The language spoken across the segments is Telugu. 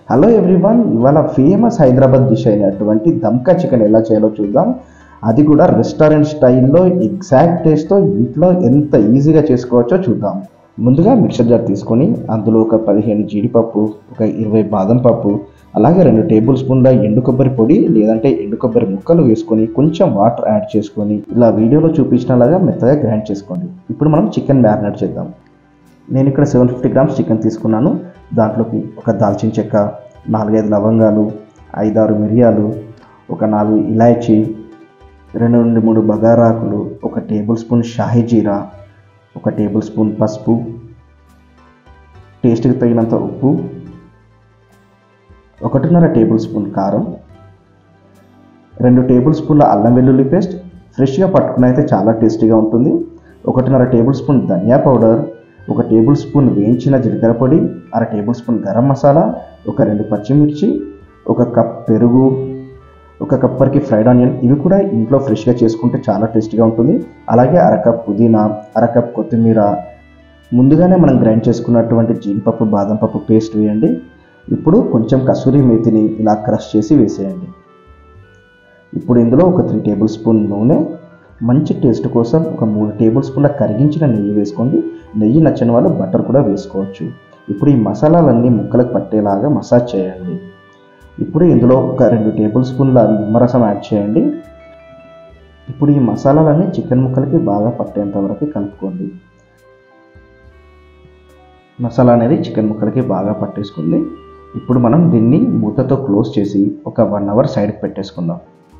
హలో ఎవ్రీవన్ ఇవాళ ఫేమస్ హైదరాబాద్ డిష్ అయినటువంటి దమ్కా చికెన్ ఎలా చేయాలో చూద్దాం అది కూడా రెస్టారెంట్ స్టైల్లో ఎగ్జాక్ట్ టేస్ట్తో ఇంట్లో ఎంత ఈజీగా చేసుకోవచ్చో చూద్దాం ముందుగా మిక్సర్ జార్ తీసుకొని అందులో ఒక పదిహేను జీడిపప్పు ఒక ఇరవై బాదం పప్పు అలాగే రెండు టేబుల్ స్పూన్ల ఎండు కొబ్బరి పొడి లేదంటే ఎండు కొబ్బరి ముక్కలు వేసుకొని కొంచెం వాటర్ యాడ్ చేసుకొని ఇలా వీడియోలో చూపించినలాగా మెత్తగా గ్రైండ్ చేసుకోండి ఇప్పుడు మనం చికెన్ మ్యారినేట్ చేద్దాం నేను ఇక్కడ సెవెన్ ఫిఫ్టీ గ్రామ్స్ చికెన్ తీసుకున్నాను దాంట్లోకి ఒక దాల్చిన చెక్క నాలుగైదు లవంగాలు ఐదారు మిరియాలు ఒక నాలుగు ఇలాయచీ రెండు నుండి మూడు బగారాకులు ఒక టేబుల్ స్పూన్ షాహీ జీరా ఒక టేబుల్ స్పూన్ పసుపు టేస్ట్కి తగినంత ఉప్పు ఒకటిన్నర టేబుల్ స్పూన్ కారం రెండు టేబుల్ స్పూన్ల అల్లం వెల్లుల్లి పేస్ట్ ఫ్రెష్గా పట్టుకుని అయితే చాలా టేస్టీగా ఉంటుంది ఒకటిన్నర టేబుల్ స్పూన్ ధనియా పౌడర్ ఒక టేబుల్ స్పూన్ వేయించిన జీలకర్ర పొడి అర టేబుల్ స్పూన్ గరం మసాలా ఒక రెండు పచ్చిమిర్చి ఒక కప్ పెరుగు ఒక కప్ వరకు ఫ్రైడ్ ఆనియన్ ఇవి కూడా ఇంట్లో ఫ్రెష్గా చేసుకుంటే చాలా టేస్టీగా ఉంటుంది అలాగే అర కప్ పుదీనా అర కప్ కొత్తిమీర ముందుగానే మనం గ్రైండ్ చేసుకున్నటువంటి జీడిపప్పు బాదం పప్పు పేస్ట్ వేయండి ఇప్పుడు కొంచెం కసూరి మేతిని ఇలా క్రష్ చేసి వేసేయండి ఇప్పుడు ఇందులో ఒక త్రీ టేబుల్ స్పూన్ నూనె మంచి టేస్ట్ కోసం ఒక మూడు టేబుల్ స్పూన్ల కరిగించిన నెయ్యి వేసుకోండి నెయ్యి నచ్చని వాళ్ళు బటర్ కూడా వేసుకోవచ్చు ఇప్పుడు ఈ మసాలాలన్నీ ముక్కలకు పట్టేలాగా మసాజ్ చేయండి ఇప్పుడు ఇందులో ఒక రెండు టేబుల్ స్పూన్ల నిమ్మరసం యాడ్ చేయండి ఇప్పుడు ఈ మసాలాలన్నీ చికెన్ ముక్కలకి బాగా పట్టేంత వరకు కలుపుకోండి మసాలా అనేది చికెన్ ముక్కలకి బాగా పట్టేసుకుంది ఇప్పుడు మనం దీన్ని మూతతో క్లోజ్ చేసి ఒక వన్ అవర్ సైడ్కి పెట్టేసుకుందాం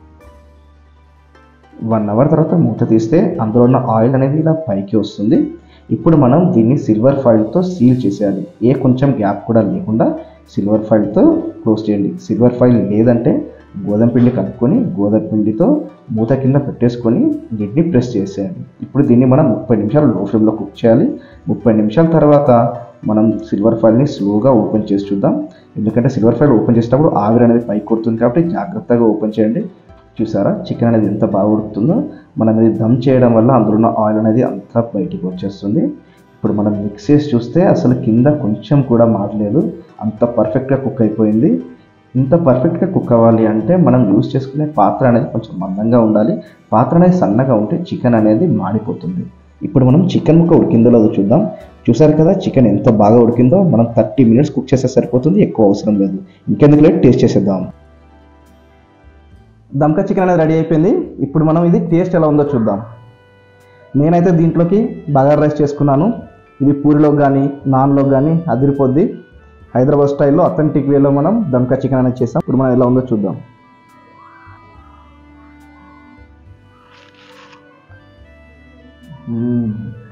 వన్ అవర్ తర్వాత మూత తీస్తే అందులో ఉన్న ఆయిల్ అనేది ఇలా పైకి వస్తుంది ఇప్పుడు మనం దీన్ని సిల్వర్ ఫాయిల్తో సీల్ చేసేయాలి ఏ కొంచెం గ్యాప్ కూడా లేకుండా సిల్వర్ ఫాయిల్తో క్లోజ్ చేయండి సిల్వర్ ఫాయిల్ లేదంటే గోధుమ పిండి కలుపుకొని గోధుమ పిండితో మూత కింద పెట్టేసుకొని లిడ్ని ప్రెస్ చేసేయాలి ఇప్పుడు దీన్ని మనం ముప్పై నిమిషాలు లో ఫ్లేమ్లో కుక్ చేయాలి ముప్పై నిమిషాల తర్వాత మనం సిల్వర్ ఫాయిల్ని స్లోగా ఓపెన్ చేసి చూద్దాం ఎందుకంటే సిల్వర్ ఫాయిల్ ఓపెన్ చేసేటప్పుడు ఆవిరి అనేది పైకి కొడుతుంది కాబట్టి జాగ్రత్తగా ఓపెన్ చేయండి చూసారా చికెన్ అనేది ఎంత బాగా ఉడుకుతుందో మనం ఇది దమ్ చేయడం వల్ల అందులో ఉన్న ఆయిల్ అనేది అంతా బయటికి వచ్చేస్తుంది ఇప్పుడు మనం మిక్స్ చేసి చూస్తే అసలు కింద కొంచెం కూడా మారలేదు అంత పర్ఫెక్ట్గా కుక్ అయిపోయింది ఇంత పర్ఫెక్ట్గా కుక్ అవ్వాలి అంటే మనం యూస్ చేసుకునే పాత్ర అనేది కొంచెం మందంగా ఉండాలి పాత్ర అనేది సన్నగా ఉంటే చికెన్ అనేది మాడిపోతుంది ఇప్పుడు మనం చికెన్ ముక్క ఉడికిందో లేదో చూద్దాం చూసారు కదా చికెన్ ఎంత బాగా ఉడికిందో మనం థర్టీ మినిట్స్ కుక్ చేస్తే సరిపోతుంది ఎక్కువ అవసరం లేదు ఇంకెందుకు లేదు టేస్ట్ చేసేద్దాం దమ్కా చికెన్ అనేది రెడీ అయిపోయింది ఇప్పుడు మనం ఇది టేస్ట్ ఎలా ఉందో చూద్దాం నేనైతే దీంట్లోకి బగార్ రైస్ చేసుకున్నాను ఇది పూరిలో కానీ నాన్లో కానీ అదిరిపోద్ది హైదరాబాద్ స్టైల్లో అథెంటిక్ వేలో మనం దమ్కా చికెన్ అనేది చేసాం ఇప్పుడు మనం ఎలా ఉందో చూద్దాం మ్మ్.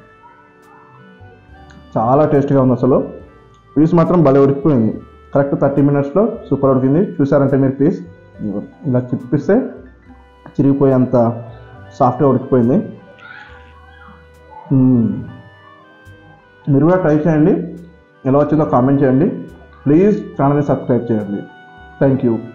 చాలా టేస్ట్గా ఉంది అసలు పీస్ మాత్రం భలే ఉడికిపోయింది కరెక్ట్ థర్టీ మినిట్స్లో సూపర్ ఉడికింది చూసారంటే మీరు పీస్ ఇలా చిప్పిస్తే చిరిగిపోయేంత సాఫ్ట్గా ఉడికిపోయింది మ్మ్. మీరు కూడా ట్రై చేయండి ఎలా వచ్చిందో కామెంట్ చేయండి ప్లీజ్ ఛానల్ని సబ్స్క్రైబ్ చేయండి థ్యాంక్ యూ